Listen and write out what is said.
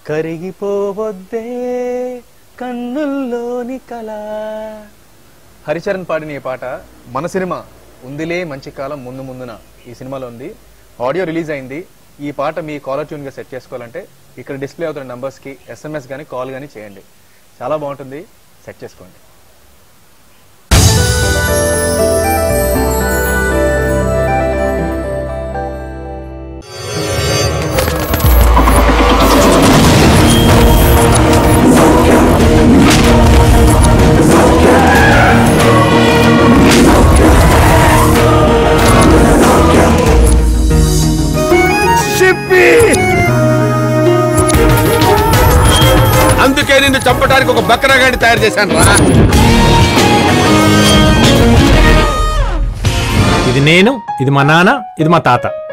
కరిగిపోవద్దే కన్నుల్లోని కళ హరిచరణ్ పాడిన ఈ పాట మన సినిమా ఉందిలే మంచి కాలం ముందు ముందున ఈ సినిమాలో ఉంది ఆడియో రిలీజ్ అయింది ఈ పాట మీ కాలర్ ట్యూన్గా సెట్ చేసుకోవాలంటే ఇక్కడ డిస్ప్లే అవుతున్న నంబర్స్కి ఎస్ఎంఎస్ కానీ కాల్ కానీ చేయండి చాలా బాగుంటుంది సెట్ చేసుకోండి అందుకే నిన్ను చంపడానికి ఒక బక్రాగాడిని తయారు చేశాను రా ఇది నేను ఇది మా నాన్న ఇది మా తాత